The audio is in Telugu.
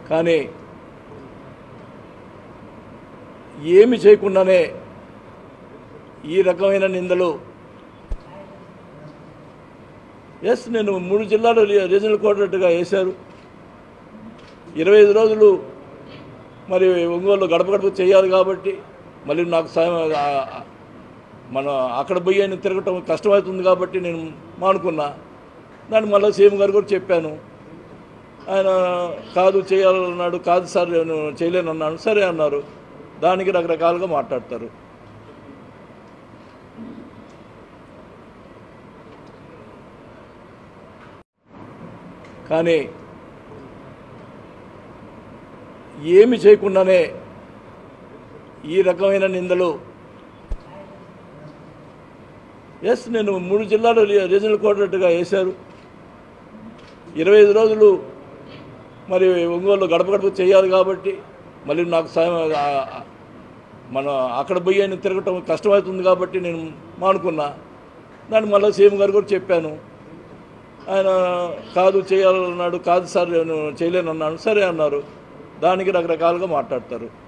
కానీ ఏమి చేయకుండానే ఈ రకమైన నిందలు ఎస్ నేను మూడు జిల్లాలు రీ- రీజనల్ కోఆర్డినేటర్గా వేశారు ఇరవై ఐదు రోజులు మరి ఒంగోలు గడప గడప చేయాలి కాబట్టి మళ్ళీ నాకు సాయం ఆ- ఆ- మన అక్కడ పోయి ఆయన తిరగటం కష్టమవుతుంది కాబట్టి నేను మానుకున్నా దాన్ని మళ్ళీ సీఎం గారు కూడా చెప్పాను ఆయన కాదు చేయాలన్నాడు కాదు సార్ నేను చేయలేను అన్నాను సరే అన్నారు దానికి రకరకాలుగా మాట్లాడతారు కానీ ఏమి చేయకుండానే ఈ రకమైన నిందలు ఎస్ నేను మూడు జిల్లాలు రీ- రీజనల్ కోఆర్డినేటర్గా వేశారు ఇరవై ఐదు రోజులు మరి ఒంగోలు గడప గడప చేయాలి కాబట్టి మళ్ళీ నాకు సాయం ఆ- ఆ- మన అక్కడ పోయి ఆయన తిరగటం కష్టమవుతుంది కాబట్టి నేను మానుకున్నా దాన్ని మళ్ళీ సీఎం గారు కూడా చెప్పాను ఆయన కాదు చేయాలన్నాడు కాదు సార్ నేను చేయలేను అన్నాను సరే అన్నారు దానికి రకరకాలుగా మాట్లాడతారు